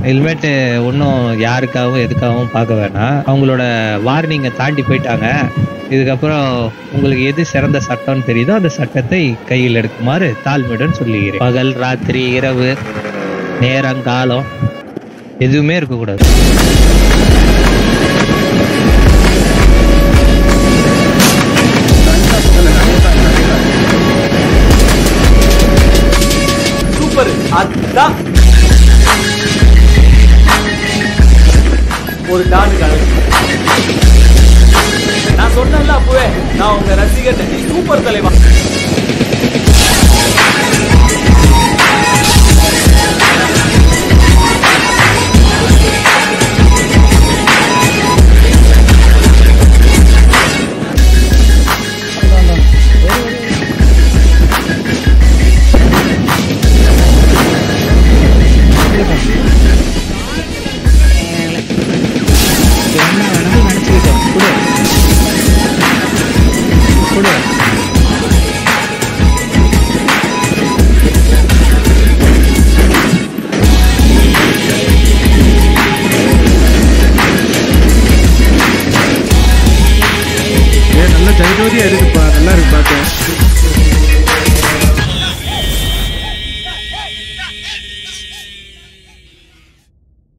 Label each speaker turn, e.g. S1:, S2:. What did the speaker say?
S1: helmet ஒன்றும் யாருக்காகவும் எதுக்காகவும் பார்க்க வேணாம் அவங்களோட வார்னிங்கை தாண்டி போயிட்டாங்க இதுக்கப்புறம் உங்களுக்கு எது சிறந்த சட்டம்னு தெரியுதோ அந்த சட்டத்தை கையில் எடுக்குமாறு தாழ்மையுடன் சொல்லுகிறேன் பகல் ராத்திரி இரவு நேரம் காலம் எதுவுமே இருக்கக்கூடாது
S2: சூப்பர் அதான் ஒரு டான் கலை நான் சொன்னேன்ல அப்பவே நான் உங்க ரசிகர் நீ சூப்பர் தலைவா
S1: என்ன வேணாலும் நினச்சிக்கிட்டோம் கொடு கொடு
S3: ஏ நல்ல ஜெகஜோதியா இருக்குப்பா நல்லா இருக்கு பார்த்தேன்